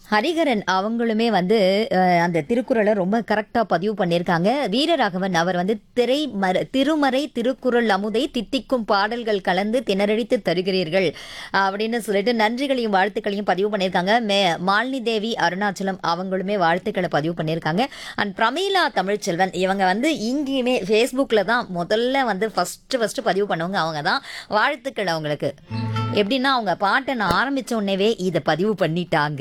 ஹரிஹரன் அவங்களுமே வந்து அஹ், அந்த திருக்குறளை ரொம்ப கரெக்டாக பதிவு பண்ணியிருக்காங்க வீரராகவன் அவர் வந்து திரை மர திருமறை திருக்குறள் அமுதை தித்திக்கும் பாடல்கள் கலந்து திணறடித்து தருகிறீர்கள் அப்படின்னு சொல்லிட்டு நன்றிகளையும் வாழ்த்துக்களையும் பதிவு பண்ணியிருக்காங்க மே மாலினி தேவி அருணாச்சலம் அவங்களுமே வாழ்த்துக்களை பதிவு பண்ணியிருக்காங்க அண்ட் பிரமீளா தமிழ்ச்செல்வன் இவங்க வந்து இங்கேயுமே ஃபேஸ்புக்கில் தான் முதல்ல வந்து ஃபஸ்ட்டு ஃபஸ்ட்டு பதிவு பண்ணவங்க அவங்க தான் வாழ்த்துக்கள் அவங்களுக்கு எப்படின்னா அவங்க பாட்டை நான் ஆரம்பிச்ச உடனேவே இதை பதிவு பண்ணிட்டாங்க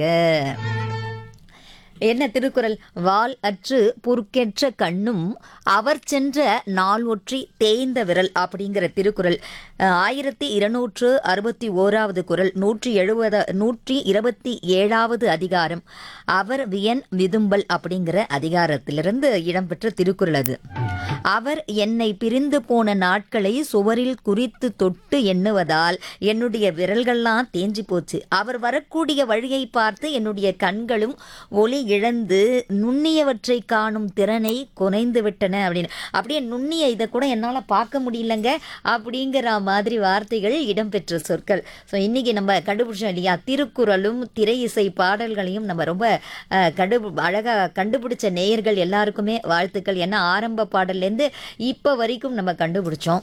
என்ன திருக்குறள் வால் அற்று புற்கெற்ற கண்ணும் அவர் சென்ற நாள் ஒற்றி தேய்ந்த விரல் அப்படிங்கிற திருக்குறள் அஹ், ஆயிரத்தி இருநூற்று அறுபத்தி ஓராவது குறள் நூற்றி எழுபது நூற்றி இருபத்தி ஏழாவது அதிகாரம் அவர் வியன் விதும்பல் அப்படிங்கிற அதிகாரத்திலிருந்து இடம்பெற்ற திருக்குறள் அது அவர் என்னை பிரிந்து போன நாட்களை சுவரில் குறித்து தொட்டு எண்ணுவதால் என்னுடைய விரல்கள்லாம் தேஞ்சி போச்சு அவர் வரக்கூடிய வழியை பார்த்து என்னுடைய கண்களும் ஒளி இழந்து நுண்ணியவற்றை காணும் திறனை குறைந்து விட்டன அப்படின்னு அப்படியே நுண்ணிய இதை கூட என்னால் பார்க்க முடியலங்க அப்படிங்கிற மாதிரி வார்த்தைகள் இடம்பெற்ற சொற்கள் ஸோ இன்னைக்கு நம்ம கண்டுபிடிச்சோம் இல்லையா திருக்குறளும் திரை இசை பாடல்களையும் நம்ம ரொம்ப அஹ், கண்டு அழகாக கண்டுபிடிச்ச நேயர்கள் எல்லாருக்குமே வாழ்த்துக்கள் ஏன்னா ஆரம்ப பாடல்லேருந்து இப்போ வரைக்கும் நம்ம கண்டுபிடிச்சோம்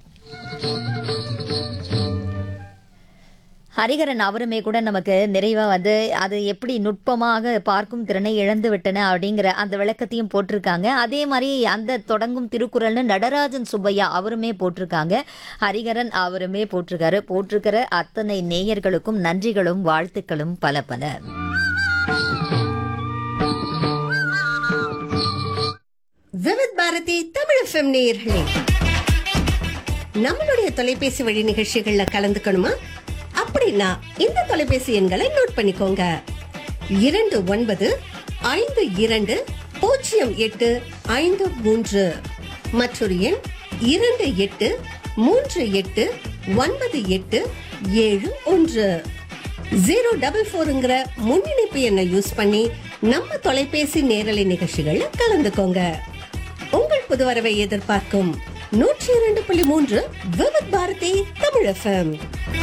ஹரிகரன் அவருமே கூட நமக்கு நிறைவாக வந்து அது எப்படி நுட்பமாக பார்க்கும் திறனை இழந்து விட்டன அப்படிங்கிற அந்த விளக்கத்தையும் போட்டிருக்காங்க அதே மாதிரி அந்த தொடங்கும் திருக்குறள்னு நடராஜன் சுப்பையா அவருமே போட்டிருக்காங்க ஹரிகரன் அவருமே போட்டிருக்காரு போட்டிருக்கிற அத்தனை நேயர்களுக்கும் நன்றிகளும் வாழ்த்துக்களும் பல பல விவித் பாரதி தமிழ் எஃப்எம் நேயர்களே நம்மளுடைய தொலைபேசி வழி நிகழ்ச்சிகள்ல கலந்துக்கணுமா அப்படின்னா இந்த தொலைபேசி எண்களை நோட் பண்ணிக்கோங்க இரண்டு ஒன்பது ஐந்து இரண்டு பூஜ்ஜியம் எட்டு ஐந்து மூன்று மற்றொரு எண் இரண்டு எட்டு மூன்று எட்டு ஒன்பது எட்டு ஏழு ஒன்று ஜீரோ டபுள் ஃபோருங்கிற முன்னிணைப்பு எண்ணை யூஸ் பண்ணி நம்ம தொலைபேசி நேரலை நிகழ்ச்சிகள்ல கலந்துக்கோங்க உங்கள் புது வரவை எதிர்பார்க்கும் நூற்றி இரண்டு புள்ளி மூன்று விவித் பாரதி தமிழ் எஃப்எம்